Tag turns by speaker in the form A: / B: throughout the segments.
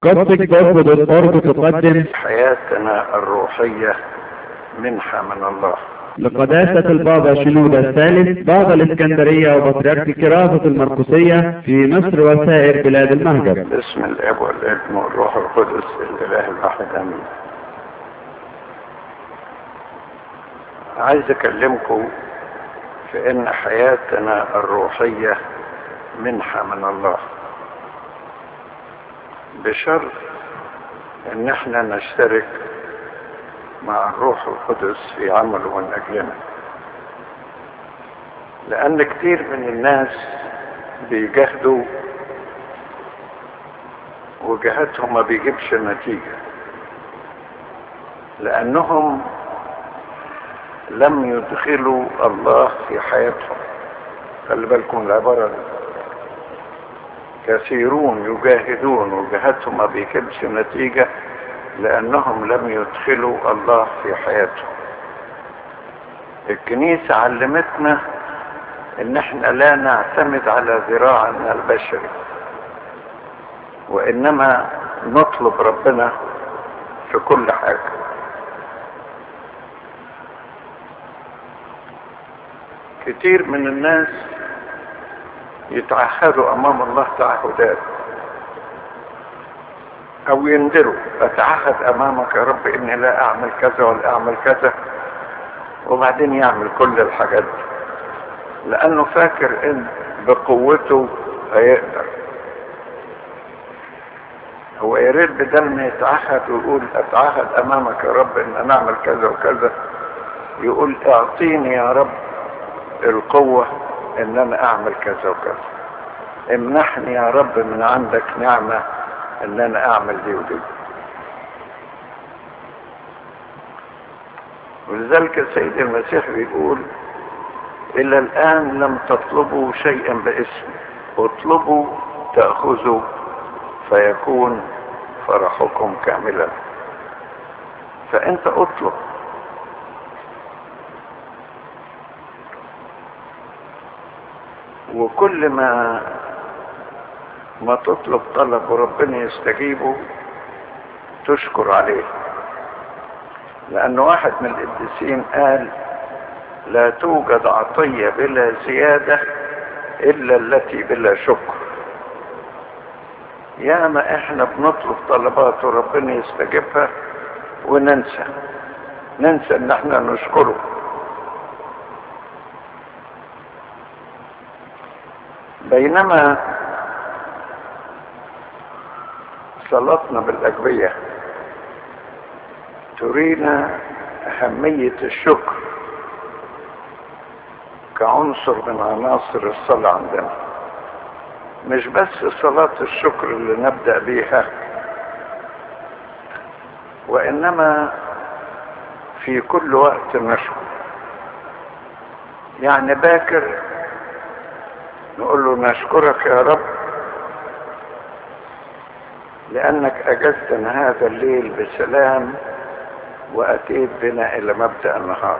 A: قصدك برضه بالقرب تقدم
B: حياتنا الروحية منحة من الله
A: لقداسة البابا شنودة الثالث بابا الإسكندرية وبطريرك كراسة المرقسية في مصر وسائر بلاد المهجر
B: باسم الاب والابن والروح القدس الاله الواحد امين عايز اكلمكم في ان حياتنا الروحية منحة من الله بشرط ان احنا نشترك مع الروح القدس في عمله من اجلنا لان كتير من الناس بيجاهدوا وجهادهم ما بيجيبش نتيجة لانهم لم يدخلوا الله في حياتهم خلي بالكم العبارة دي كثيرون يجاهدون وجهادهم ما بيجيبش نتيجة لأنهم لم يدخلوا الله في حياتهم الكنيسة علمتنا ان احنا لا نعتمد على ذراعنا البشري وانما نطلب ربنا في كل حاجة كتير من الناس يتعهدوا امام الله تعهدات او يندروا اتعهد امامك يا رب اني لا اعمل كذا ولا اعمل كذا وبعدين يعمل كل الحاجات دي لانه فاكر ان بقوته هيقدر هو يا ريت بدل ما يتعهد ويقول اتعهد امامك يا رب ان انا اعمل كذا وكذا يقول اعطيني يا رب القوة ان انا اعمل كذا وكذا امنحني يا رب من عندك نعمة ان انا اعمل دي ودي ولذلك السيد المسيح بيقول الى الان لم تطلبوا شيئا باسم اطلبوا تأخذوا فيكون فرحكم كاملا فانت اطلب وكل ما ما تطلب طلب وربنا يستجيبه تشكر عليه لأن واحد من القديسين قال لا توجد عطية بلا زيادة إلا التي بلا شكر ياما احنا بنطلب طلبات وربنا يستجيبها وننسى ننسى ان احنا نشكره بينما صلاتنا بالأجبية ترينا أهمية الشكر كعنصر من عناصر الصلاة عندنا مش بس صلاة الشكر اللي نبدأ بيها وإنما في كل وقت نشكر يعني باكر نقول له نشكرك يا رب لأنك أجزتنا هذا الليل بسلام وأتيت بنا إلى مبدأ النهار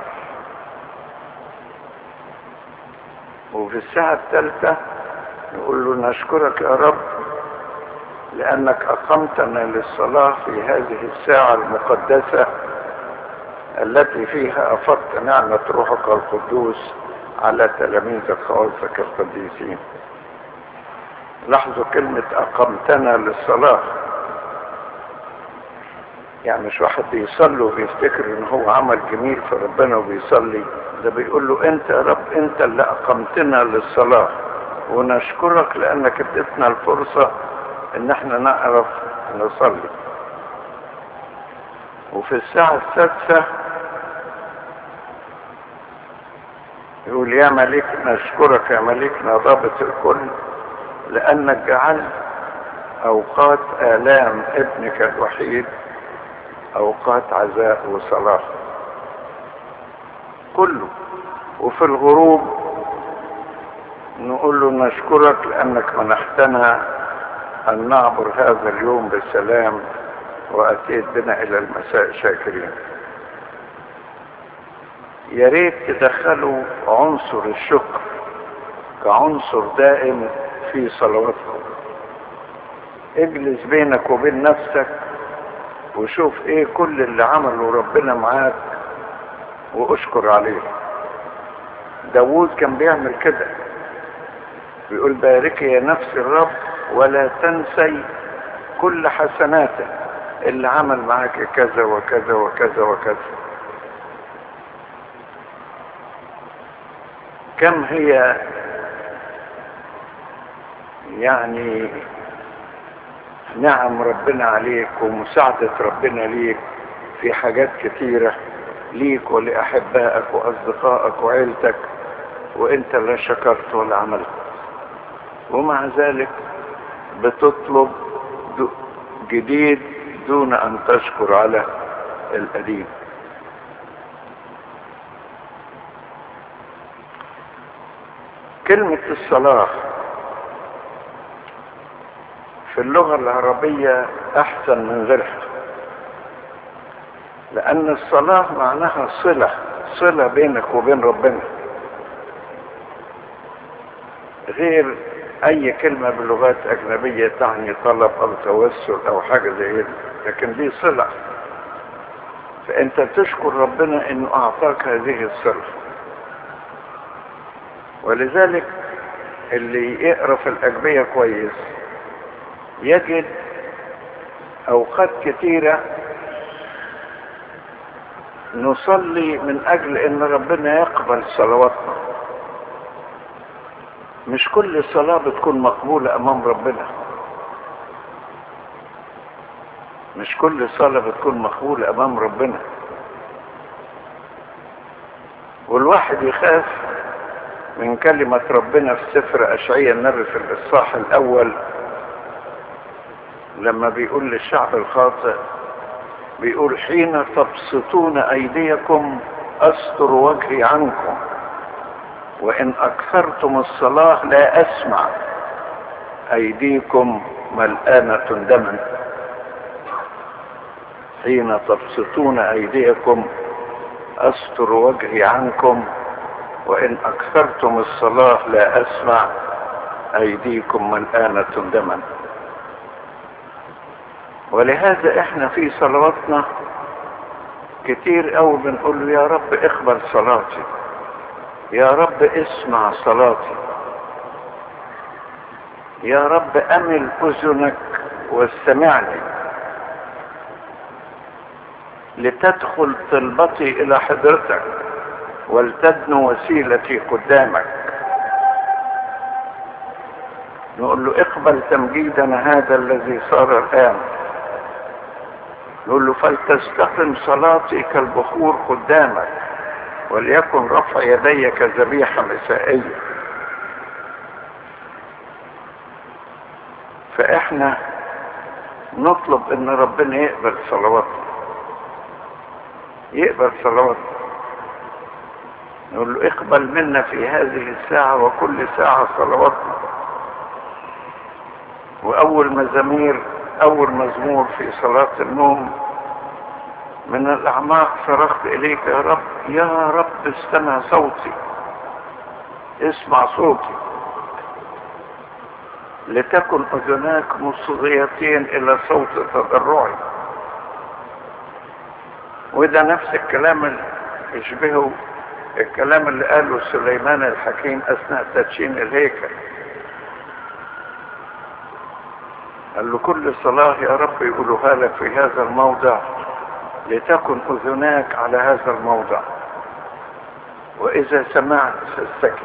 B: وفي الساعة الثالثة نقول له نشكرك يا رب لأنك أقمتنا للصلاة في هذه الساعة المقدسة التي فيها أفضت نعمة روحك القدوس على تلاميذك خواصك القديسين لاحظوا كلمة أقمتنا للصلاة يعني مش واحد بيصلي وبيفتكر ان هو عمل جميل في ربنا وبيصلي ده بيقول له انت يا رب انت اللي اقمتنا للصلاة ونشكرك لانك اديتنا الفرصة ان احنا نعرف نصلي وفي الساعة السادسة يقول يا ملك نشكرك يا ملكنا ضابط الكل لأنك جعلت أوقات آلام ابنك الوحيد أوقات عزاء وصلاة كله وفي الغروب نقول له نشكرك لأنك منحتنا أن نعبر هذا اليوم بسلام وأتيت بنا إلى المساء شاكرين يا ريت تدخلوا عنصر الشكر كعنصر دائم في صلواتكم اجلس بينك وبين نفسك وشوف ايه كل اللي عمله ربنا معاك واشكر عليه داوود كان بيعمل كده بيقول باركي يا نفس الرب ولا تنسي كل حسناته اللي عمل معاك كذا وكذا وكذا وكذا كم هي يعني نعم ربنا عليك ومساعدة ربنا ليك في حاجات كتيرة ليك ولأحبائك وأصدقائك وعيلتك وانت لا شكرت ولا عملت ومع ذلك بتطلب جديد دون ان تشكر على القديم كلمة الصلاة في اللغة العربية أحسن من غيرها لأن الصلاة معناها صلة صلة بينك وبين ربنا غير أي كلمة بلغات أجنبية تعني طلب أو توسل أو حاجة زي كده لكن دي صلة فأنت تشكر ربنا إنه أعطاك هذه الصلة ولذلك اللي يقرأ في الأجبية كويس يجد أوقات كثيرة نصلي من أجل إن ربنا يقبل صلواتنا مش كل صلاة بتكون مقبولة أمام ربنا مش كل صلاة بتكون مقبولة أمام ربنا والواحد يخاف من كلمة ربنا في سفر أشعية النبي في الإصحاح الأول لما بيقول للشعب الخاطئ بيقول حين تبسطون أيديكم أستر وجهي عنكم وإن أكثرتم الصلاة لا أسمع أيديكم ملآنة دما حين تبسطون أيديكم أستر وجهي عنكم وإن أكثرتم الصلاة لا أسمع أيديكم ملآنة دما ولهذا احنا في صلواتنا كتير قوي بنقول له يا رب اقبل صلاتي يا رب اسمع صلاتي يا رب امل اذنك واستمعني لتدخل طلبتي الى حضرتك ولتدنو وسيلتي قدامك نقول له اقبل تمجيدنا هذا الذي صار الان نقول له فلتستقم صلاتي كالبخور قدامك وليكن رفع يدي كذبيحة مسائية فاحنا نطلب ان ربنا يقبل صلواتنا يقبل صلواتنا نقول له اقبل منا في هذه الساعة وكل ساعة صلواتنا واول مزامير اول مزمور في صلاة النوم من الاعماق صرخت اليك يا رب يا رب استمع صوتي اسمع صوتي لتكن اذناك مصغيتين الى صوت تضرعي وده نفس الكلام اللي يشبهه الكلام اللي قاله سليمان الحكيم اثناء تدشين الهيكل قال له كل صلاة يا رب يقولها لك في هذا الموضع لتكن أذناك على هذا الموضع وإذا سمعت فاستكن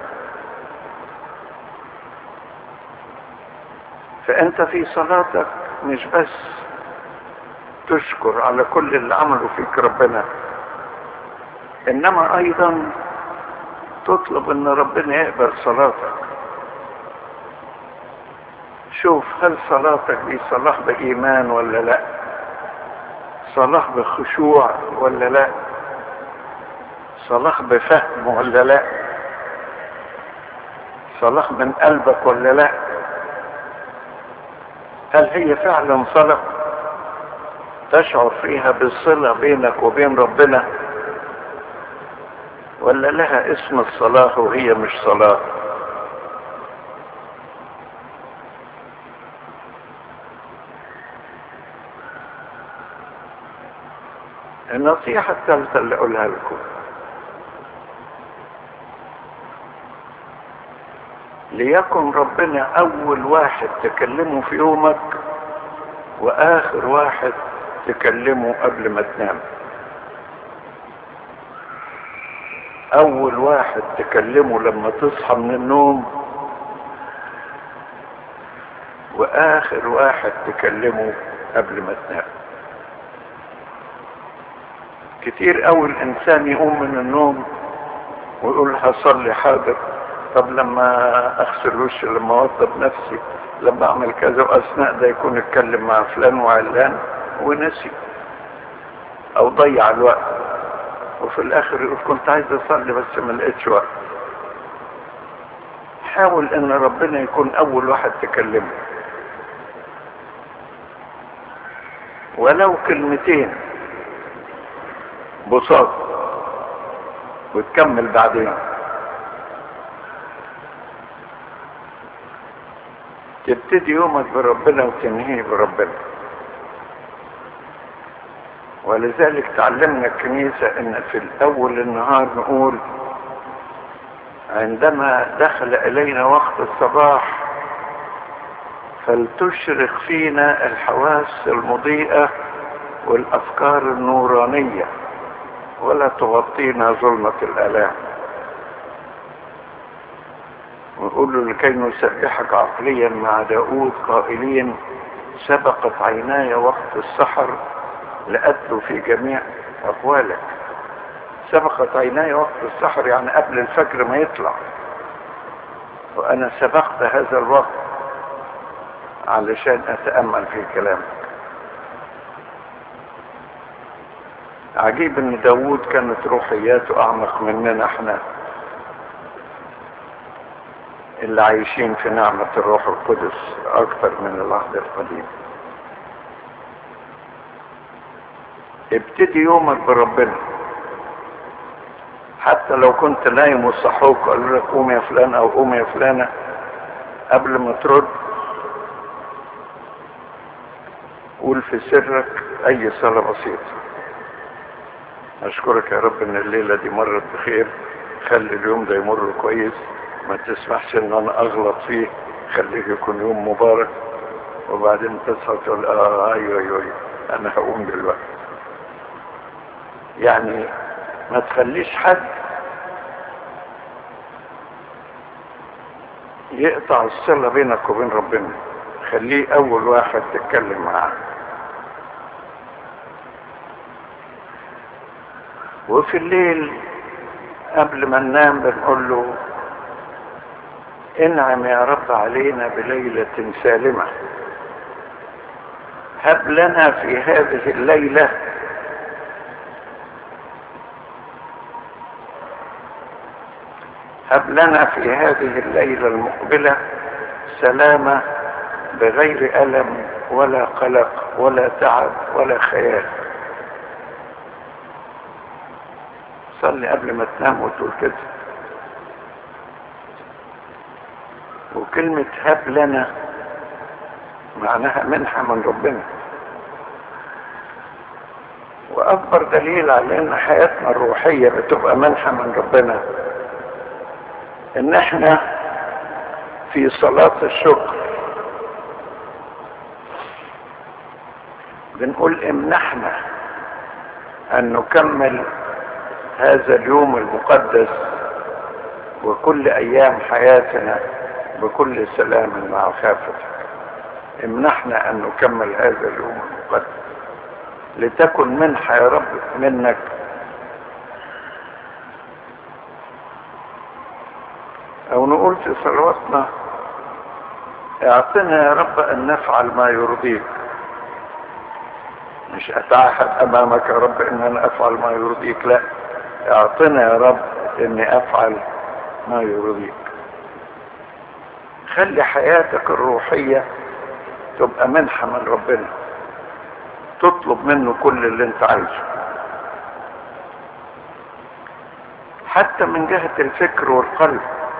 B: فأنت في صلاتك مش بس تشكر على كل اللي عمله فيك ربنا إنما أيضا تطلب إن ربنا يقبل صلاتك شوف هل صلاتك دي صلاة بإيمان ولا لا صلاة بخشوع ولا لا صلاة بفهم ولا لا صلاة من قلبك ولا لا هل هي فعلا صلاة تشعر فيها بالصلة بينك وبين ربنا ولا لها اسم الصلاة وهي مش صلاة النصيحة الثالثة اللي أقولها لكم ليكن ربنا أول واحد تكلمه في يومك وآخر واحد تكلمه قبل ما تنام أول واحد تكلمه لما تصحى من النوم وآخر واحد تكلمه قبل ما تنام كتير أول الإنسان يقوم من النوم ويقول هصلي حاضر طب لما أغسل وشي لما أوضب نفسي لما أعمل كذا وأثناء ده يكون اتكلم مع فلان وعلان ونسي أو ضيع الوقت وفي الآخر يقول كنت عايز أصلي بس ما لقيتش وقت حاول إن ربنا يكون أول واحد تكلمه ولو كلمتين بساط وتكمل بعدين تبتدي يومك بربنا وتنهيه بربنا ولذلك تعلمنا الكنيسة ان في الاول النهار نقول عندما دخل الينا وقت الصباح فلتشرق فينا الحواس المضيئة والافكار النورانية ولا تغطينا ظلمة الالام ونقول له لكي نسبحك عقليا مع داود قائلين سبقت عيناي وقت السحر لأتلو في جميع أقوالك سبقت عيناي وقت السحر يعني قبل الفجر ما يطلع وأنا سبقت هذا الوقت علشان أتأمل في كلامك عجيب ان داود كانت روحياته اعمق مننا احنا اللي عايشين في نعمة الروح القدس اكتر من العهد القديم ابتدي يومك بربنا حتى لو كنت نايم وصحوك قالوا لك قوم يا فلان او قوم يا فلانة قبل ما ترد قول في سرك اي صلاة بسيطة اشكرك يا رب ان الليلة دي مرت بخير خلي اليوم ده يمر كويس ما تسمحش ان انا اغلط فيه خليه يكون يوم مبارك وبعدين تصحى تقول اه ايوه ايوه أيوة. انا هقوم دلوقتي يعني ما تخليش حد يقطع الصلة بينك وبين ربنا خليه اول واحد تتكلم معاه وفي الليل قبل ما ننام بنقول له انعم يا رب علينا بليلة سالمة هب لنا في هذه الليلة هب لنا في هذه الليلة المقبلة سلامة بغير ألم ولا قلق ولا تعب ولا خيال صلي قبل ما تنام وتقول كده وكلمة هب لنا معناها منحة من ربنا وأكبر دليل على أن حياتنا الروحية بتبقى منحة من ربنا إن إحنا في صلاة الشكر بنقول امنحنا أن نكمل هذا اليوم المقدس وكل أيام حياتنا بكل سلام مع خافتك امنحنا ان نكمل هذا اليوم المقدس لتكن منحة يا رب منك او نقول في صلواتنا اعطنا يا رب ان نفعل ما يرضيك مش اتعهد امامك يا رب ان انا افعل ما يرضيك لا اعطنا يا رب اني افعل ما يرضيك خلي حياتك الروحية تبقى منحة من ربنا تطلب منه كل اللي انت عايزه حتى من جهة الفكر والقلب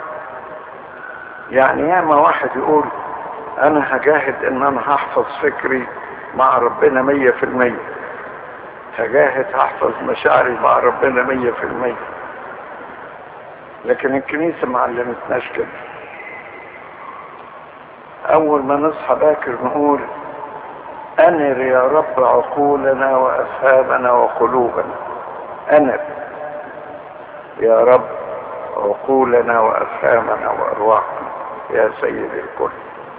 B: يعني ياما واحد يقول انا هجاهد ان انا هحفظ فكري مع ربنا مية في المية هجاهد هحفظ مشاعري مع ربنا مية في المية لكن الكنيسة ما علمتناش كده أول ما نصحى باكر نقول أنر يا رب عقولنا وأفهامنا وقلوبنا أنر يا رب عقولنا وأفهامنا وأرواحنا يا سيد الكل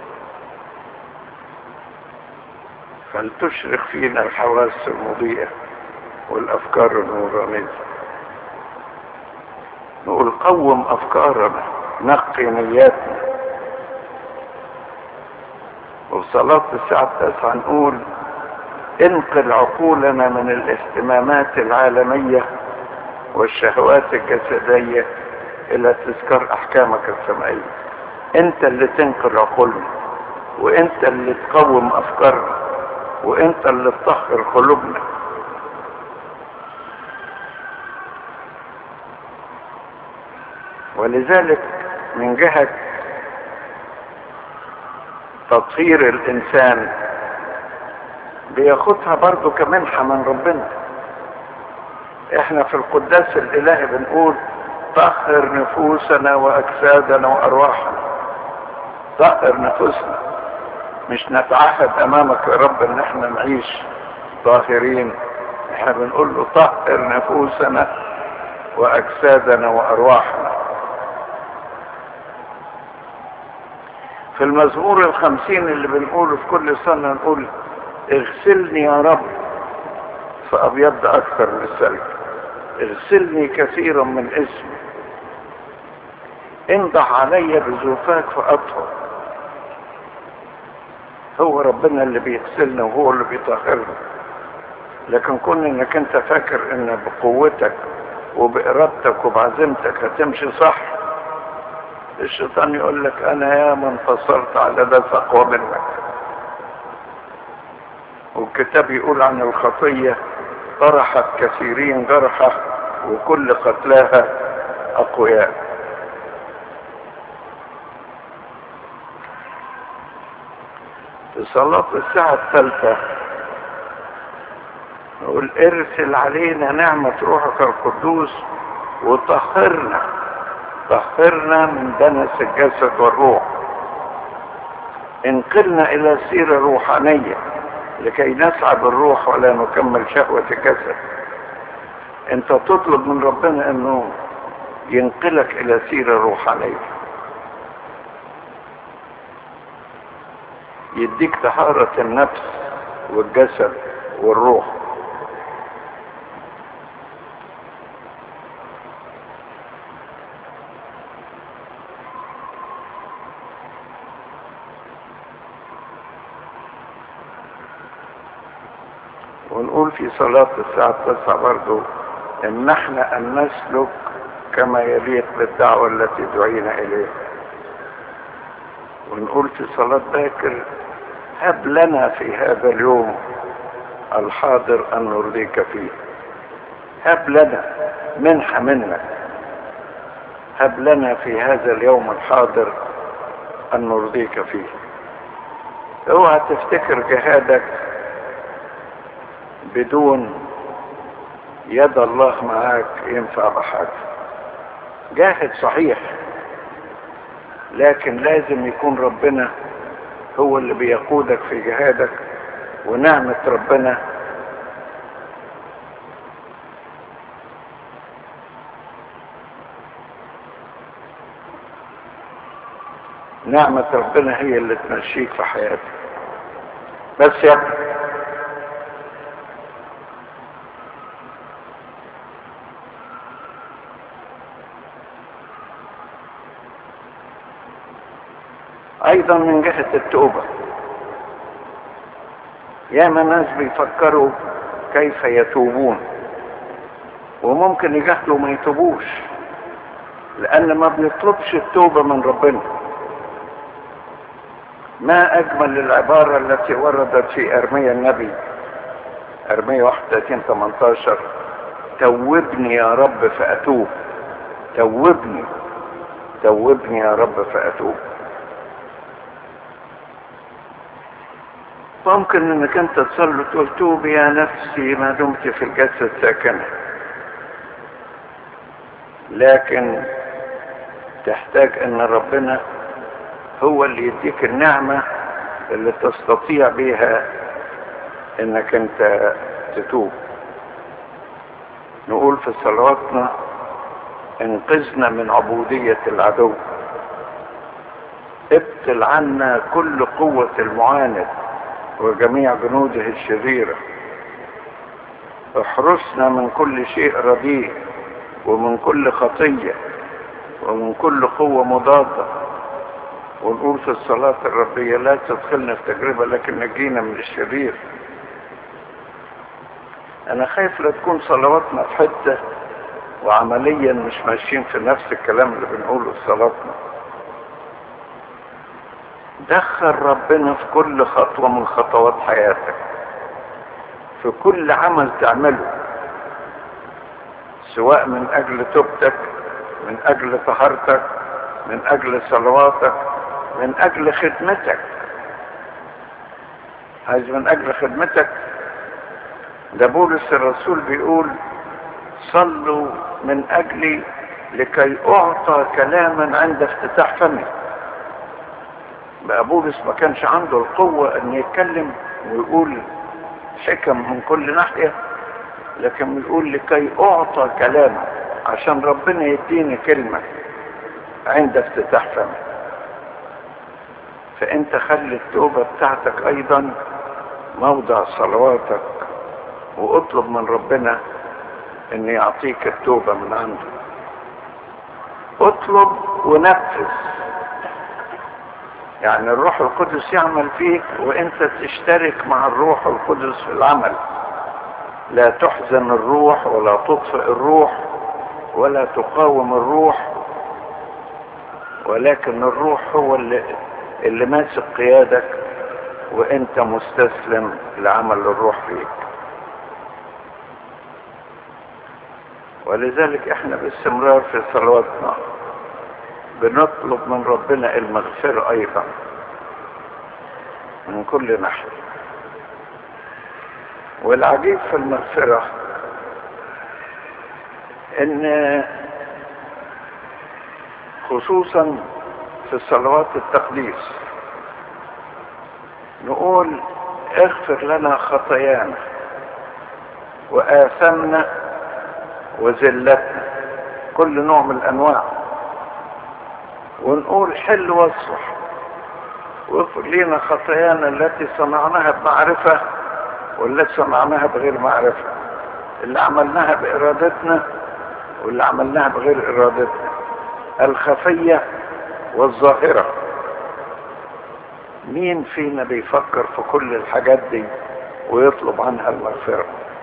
B: فلتشرق فينا الحواس المضيئة والأفكار النورانية نقول قوم أفكارنا نقي نياتنا وصلاة الساعة التاسعة نقول انقل عقولنا من الاهتمامات العالمية والشهوات الجسدية الى تذكار احكامك السمائية انت اللي تنقل عقولنا وانت اللي تقوم افكارنا وانت اللي تطهر قلوبنا ولذلك من جهة تطهير الانسان بياخدها برضو كمنحة من ربنا احنا في القداس الالهي بنقول طهر نفوسنا واجسادنا وارواحنا طهر نفوسنا مش نتعهد امامك يا رب ان احنا نعيش طاهرين احنا بنقول له طهر نفوسنا واجسادنا وارواحنا في المزمور الخمسين اللي بنقوله في كل سنة نقول اغسلني يا رب فأبيض أكثر من الثلج اغسلني كثيرا من اسمي انضح علي بزوفاك فأطهر هو ربنا اللي بيغسلنا وهو اللي بيطهرنا لكن كون انك انت فاكر ان بقوتك وبإرادتك وبعزيمتك هتمشي صح الشيطان يقول لك انا يا من انتصرت على ده اقوى منك والكتاب يقول عن الخطية طرحت كثيرين جرحة وكل قتلاها أقوياء في صلاة الساعة الثالثة نقول ارسل علينا نعمة روحك القدوس وطهرنا طهرنا من دنس الجسد والروح انقلنا الى سيرة روحانية لكي نسعى بالروح ولا نكمل شهوة الجسد انت تطلب من ربنا انه ينقلك الى سيرة روحانية يديك طهارة النفس والجسد والروح ونقول في صلاة الساعة التاسعة برضو ان احنا ان نسلك كما يليق بالدعوة التي دعينا اليها ونقول في صلاة باكر هب لنا في هذا اليوم الحاضر ان نرضيك فيه هب لنا منحة منك هب لنا في هذا اليوم الحاضر ان نرضيك فيه اوعى تفتكر جهادك بدون يد الله معاك ينفع بحاجة جاهد صحيح لكن لازم يكون ربنا هو اللي بيقودك في جهادك ونعمة ربنا نعمة ربنا هي اللي تمشيك في حياتك بس يا ابني ايضا من جهة التوبة ياما ناس بيفكروا كيف يتوبون وممكن يجهلوا ما يتوبوش لان ما بنطلبش التوبة من ربنا ما اجمل العبارة التي وردت في ارميا النبي ارميا 31 18 توبني يا رب فاتوب توبني توبني يا رب فاتوب ممكن انك انت تصلي تقول توب يا نفسي ما دمت في الجسد ساكنة لكن تحتاج ان ربنا هو اللي يديك النعمة اللي تستطيع بيها انك انت تتوب نقول في صلواتنا انقذنا من عبودية العدو ابطل عنا كل قوة المعاند وجميع جنوده الشريرة احرسنا من كل شيء رديء ومن كل خطية ومن كل قوة مضادة ونقول في الصلاة الربية لا تدخلنا في تجربة لكن نجينا من الشرير انا خايف لا تكون صلواتنا في حتة وعمليا مش ماشيين في نفس الكلام اللي بنقوله في صلاتنا دخل ربنا في كل خطوة من خطوات حياتك في كل عمل تعمله سواء من اجل توبتك من اجل طهارتك من اجل صلواتك من اجل خدمتك عايز من اجل خدمتك ده بولس الرسول بيقول صلوا من اجلي لكي اعطى كلاما عند افتتاح فمي بقى بولس ما كانش عنده القوة ان يتكلم ويقول حكم من كل ناحية لكن بيقول لكي اعطى كلاما عشان ربنا يديني كلمة عند افتتاح فمي فانت خلي التوبة بتاعتك ايضا موضع صلواتك واطلب من ربنا ان يعطيك التوبة من عنده اطلب ونفذ يعني الروح القدس يعمل فيك وانت تشترك مع الروح القدس في العمل لا تحزن الروح ولا تطفئ الروح ولا تقاوم الروح ولكن الروح هو اللي, اللي ماسك قيادك وانت مستسلم لعمل الروح فيك ولذلك احنا باستمرار في صلواتنا بنطلب من ربنا المغفرة ايضا من كل ناحية والعجيب في المغفرة ان خصوصا في صلوات التقديس نقول اغفر لنا خطايانا وآثمنا وذلتنا كل نوع من الانواع ونقول حل واصلح واغفر لنا خطايانا التي صنعناها بمعرفة والتي صنعناها بغير معرفة اللي عملناها بإرادتنا واللي عملناها بغير إرادتنا الخفية والظاهرة مين فينا بيفكر في كل الحاجات دي ويطلب عنها المغفرة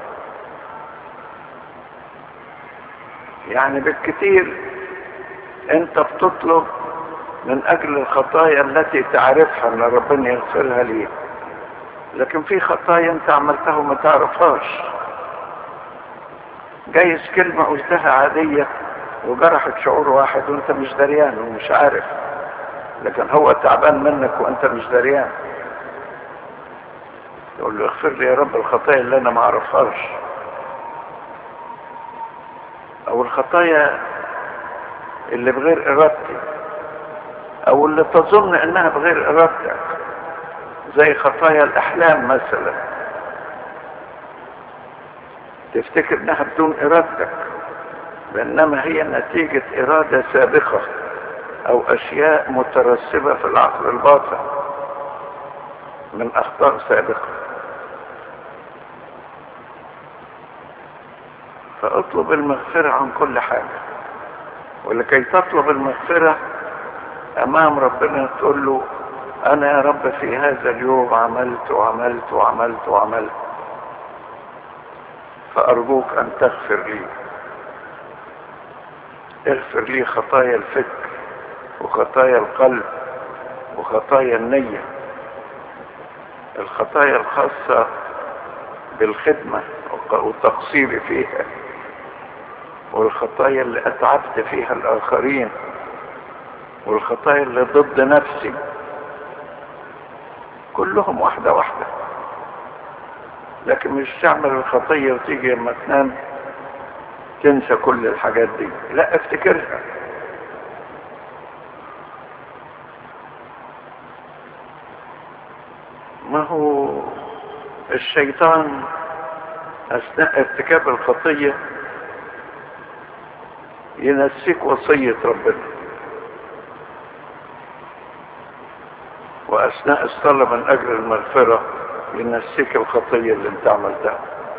B: يعني بالكثير انت بتطلب من اجل الخطايا التي تعرفها ان ربنا يغفرها ليك لكن في خطايا انت عملتها وما تعرفهاش جايز كلمة قلتها عادية وجرحت شعور واحد وانت مش دريان ومش عارف لكن هو تعبان منك وانت مش دريان يقول له اغفر لي يا رب الخطايا اللي انا ما اعرفهاش او الخطايا اللي بغير ارادتي او اللي تظن انها بغير ارادتك زي خطايا الاحلام مثلا تفتكر انها بدون ارادتك بانما هي نتيجة ارادة سابقة او اشياء مترسبة في العقل الباطن من اخطاء سابقة فاطلب المغفرة عن كل حاجة ولكي تطلب المغفرة امام ربنا تقول له انا يا رب في هذا اليوم عملت وعملت وعملت وعملت فارجوك ان تغفر لي اغفر لي خطايا الفكر وخطايا القلب وخطايا النية الخطايا الخاصة بالخدمة والتقصير فيها والخطايا اللي اتعبت فيها الاخرين والخطايا اللي ضد نفسي كلهم واحدة واحدة لكن مش تعمل الخطية وتيجي لما تنام تنسى كل الحاجات دي لا افتكرها ما هو الشيطان اثناء ارتكاب الخطية ينسيك وصية ربنا واثناء الصلاة من اجل المغفرة ينسيك الخطية اللي انت عملتها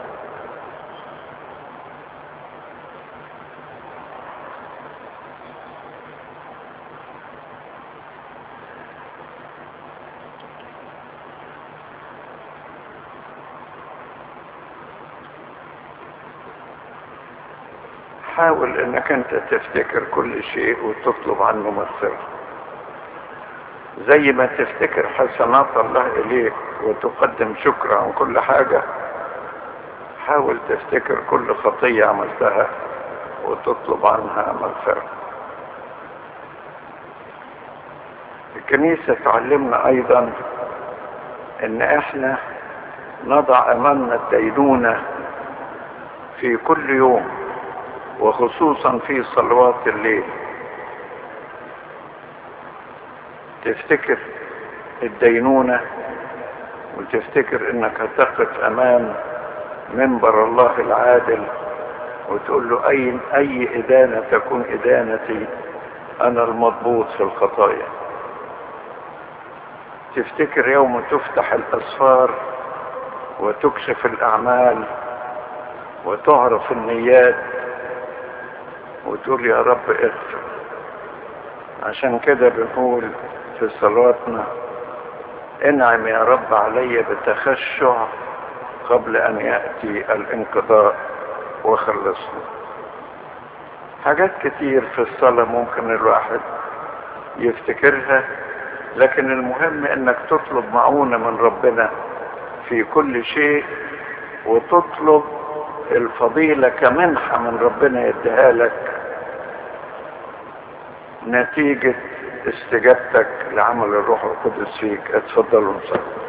B: حاول انك انت تفتكر كل شيء وتطلب عنه مغفرة زي ما تفتكر حسنات الله اليك وتقدم شكر عن كل حاجة حاول تفتكر كل خطية عملتها وتطلب عنها مغفرة الكنيسة تعلمنا ايضا ان احنا نضع امامنا الدينونة في كل يوم وخصوصا في صلوات الليل تفتكر الدينونة وتفتكر انك هتقف امام منبر الله العادل وتقول له اي اي ادانة تكون ادانتي انا المضبوط في الخطايا تفتكر يوم تفتح الاسفار وتكشف الاعمال وتعرف النيات وتقول يا رب اغفر عشان كده بنقول في صلواتنا انعم يا رب علي بتخشع قبل ان يأتي الانقضاء وخلصنا حاجات كتير في الصلاة ممكن الواحد يفتكرها لكن المهم انك تطلب معونة من ربنا في كل شيء وتطلب الفضيلة كمنحة من ربنا يديها لك نتيجة استجابتك لعمل الروح القدس فيك اتفضلوا نصلي